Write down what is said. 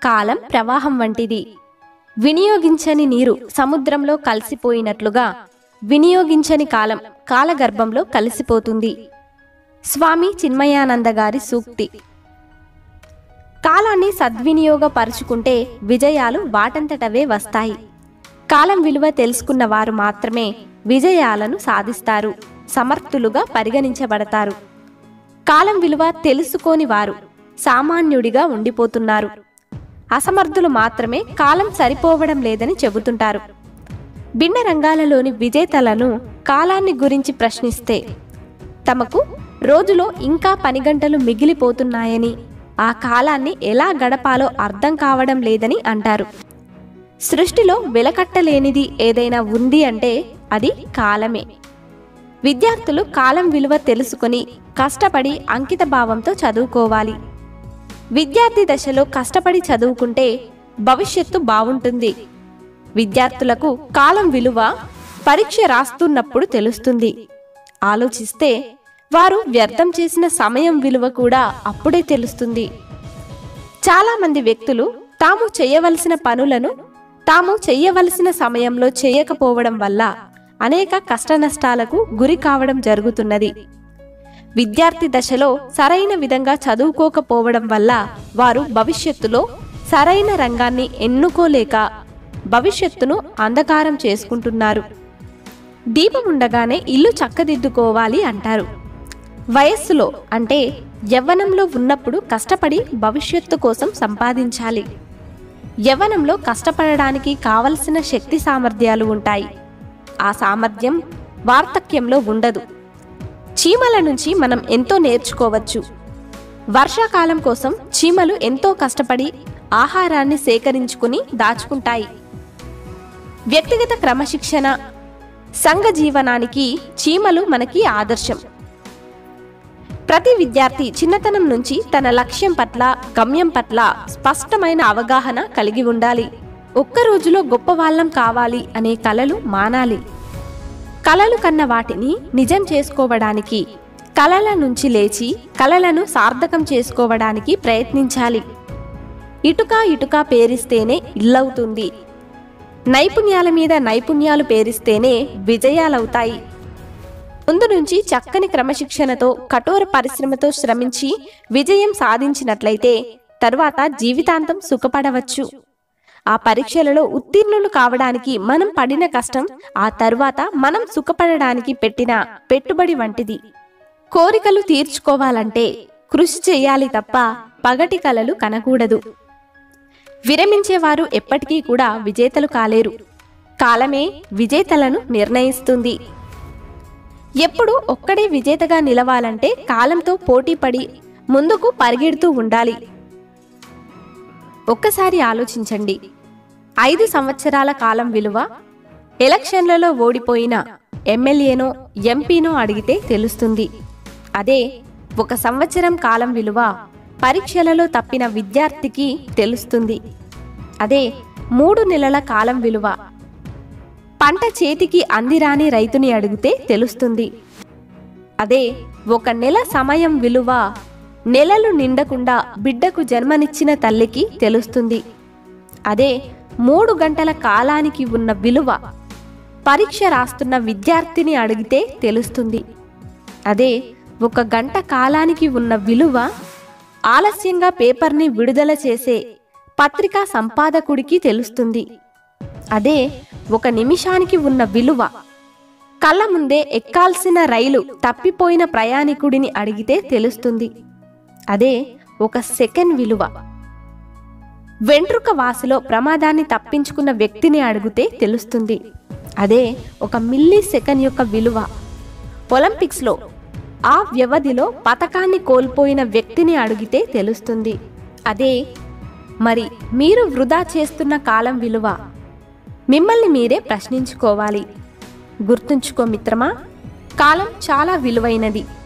కాలం ప్రవాహం వంటిది వినియోగించని నీరు సముద్రంలో కలిసిపోయినట్లుగా వినియోగించని కాలం కాలగర్భంలో కలిసిపోతుంది స్వామి చిన్మయానంద గారి సూక్తి కాలాన్ని సద్వినియోగపరుచుకుంటే విజయాలు వాటంతటవే వస్తాయి కాలం విలువ తెలుసుకున్న వారు మాత్రమే విజయాలను సాధిస్తారు సమర్థులుగా పరిగణించబడతారు కాలం విలువ తెలుసుకోని వారు సామాన్యుడిగా ఉండిపోతున్నారు అసమర్థులు మాత్రమే కాలం సరిపోవడం లేదని చెబుతుంటారు భిన్న రంగాలలోని విజేతలను కాలాన్ని గురించి ప్రశ్నిస్తే తమకు రోజులో ఇంకా పని గంటలు మిగిలిపోతున్నాయని ఆ కాలాన్ని ఎలా గడపాలో అర్థం కావడం లేదని అంటారు సృష్టిలో వెలకట్టలేనిది ఏదైనా ఉంది అంటే అది కాలమే విద్యార్థులు కాలం విలువ తెలుసుకొని కష్టపడి అంకిత భావంతో చదువుకోవాలి విద్యార్థి దశలో కష్టపడి చదువుకుంటే భవిష్యత్తు బావుంటుంది విద్యార్థులకు కాలం విలువ పరీక్ష రాస్తున్నప్పుడు తెలుస్తుంది ఆలోచిస్తే వారు వ్యర్థం చేసిన సమయం విలువ కూడా అప్పుడే తెలుస్తుంది చాలామంది వ్యక్తులు తాము చేయవలసిన పనులను తాము చేయవలసిన సమయంలో చేయకపోవడం వల్ల అనేక కష్టనష్టాలకు గురి కావడం జరుగుతున్నది విద్యార్థి దశలో సరైన విధంగా చదువుకోకపోవడం వల్ల వారు భవిష్యత్తులో సరైన రంగాన్ని ఎన్నుకోలేక భవిష్యత్తును అంధకారం చేసుకుంటున్నారు దీపం ఉండగానే ఇల్లు చక్కదిద్దుకోవాలి అంటారు వయస్సులో అంటే యవ్వనంలో ఉన్నప్పుడు కష్టపడి భవిష్యత్తు కోసం సంపాదించాలి యవ్వనంలో కష్టపడడానికి కావలసిన శక్తి సామర్థ్యాలు ఉంటాయి ఆ సామర్థ్యం వార్ధక్యంలో ఉండదు చీమల నుంచి మనం ఎంతో నేర్చుకోవచ్చు వర్షాకాలం కోసం చీమలు ఎంతో కష్టపడి ఆహారాన్ని సేకరించుకుని దాచుకుంటాయి వ్యక్తిగత క్రమశిక్షణ సంఘ జీవనానికి చీమలు మనకి ఆదర్శం ప్రతి విద్యార్థి చిన్నతనం నుంచి తన లక్ష్యం పట్ల గమ్యం పట్ల స్పష్టమైన అవగాహన కలిగి ఉండాలి ఒక్క రోజులో గొప్ప వాళ్ళం కావాలి అనే కలలు మానాలి కలలు కన్న వాటిని నిజం చేసుకోవడానికి కలల నుంచి లేచి కలలను సార్థకం చేసుకోవడానికి ప్రయత్నించాలి ఇటుక ఇటుక పేరిస్తేనే ఇల్లవుతుంది నైపుణ్యాల మీద నైపుణ్యాలు పేరిస్తేనే విజయాలవుతాయి ముందు నుంచి చక్కని క్రమశిక్షణతో కఠోర పరిశ్రమతో శ్రమించి విజయం సాధించినట్లయితే తరువాత జీవితాంతం సుఖపడవచ్చు ఆ పరీక్షలలో ఉత్తీర్ణులు కావడానికి మనం పడిన కష్టం ఆ తరువాత మనం సుఖపడడానికి పెట్టిన పెట్టుబడి వంటిది కోరికలు తీర్చుకోవాలంటే కృషి చేయాలి తప్ప పగటి కలలు కనకూడదు విరమించేవారు ఎప్పటికీ కూడా విజేతలు కాలేరు కాలమే విజేతలను నిర్ణయిస్తుంది ఎప్పుడు ఒక్కడే విజేతగా నిలవాలంటే కాలంతో పోటీపడి ముందుకు పరిగెడుతూ ఉండాలి ఒక్కసారి ఆలోచించండి ఐదు సంవత్సరాల కాలం విలువ ఎలక్షన్లలో ఓడిపోయిన ఎమ్మెల్యేనో ఎంపీనో అడిగితే తెలుస్తుంది అదే ఒక సంవత్సరం కాలం విలువ పరీక్షలలో తప్పిన విద్యార్థికి తెలుస్తుంది అదే మూడు నెలల కాలం విలువ పంట చేతికి అందిరాని రైతుని అడిగితే తెలుస్తుంది అదే ఒక నెల సమయం విలువ నెలలు నిండకుండా బిడ్డకు జన్మనిచ్చిన తల్లికి తెలుస్తుంది అదే మూడు గంటల కాలానికి ఉన్న విలువ పరీక్ష రాస్తున్న విద్యార్థిని అడిగితే తెలుస్తుంది అదే ఒక గంట కాలానికి ఉన్న విలువ ఆలస్యంగా పేపర్ని విడుదల చేసే పత్రికా సంపాదకుడికి తెలుస్తుంది అదే ఒక నిమిషానికి ఉన్న విలువ కళ్ళ ముందే ఎక్కాల్సిన రైలు తప్పిపోయిన ప్రయాణికుడిని అడిగితే తెలుస్తుంది అదే ఒక సెకండ్ విలువ వెంట్రుక వాసిలో ప్రమాదాన్ని తప్పించుకున్న వ్యక్తిని అడిగితే తెలుస్తుంది అదే ఒక మిల్లీ సెకండ్ యొక్క విలువ ఒలింపిక్స్లో ఆ వ్యవధిలో పతకాన్ని కోల్పోయిన వ్యక్తిని అడిగితే తెలుస్తుంది అదే మరి మీరు వృధా చేస్తున్న కాలం విలువ మిమ్మల్ని మీరే ప్రశ్నించుకోవాలి గుర్తుంచుకో మిత్రమా కాలం చాలా విలువైనది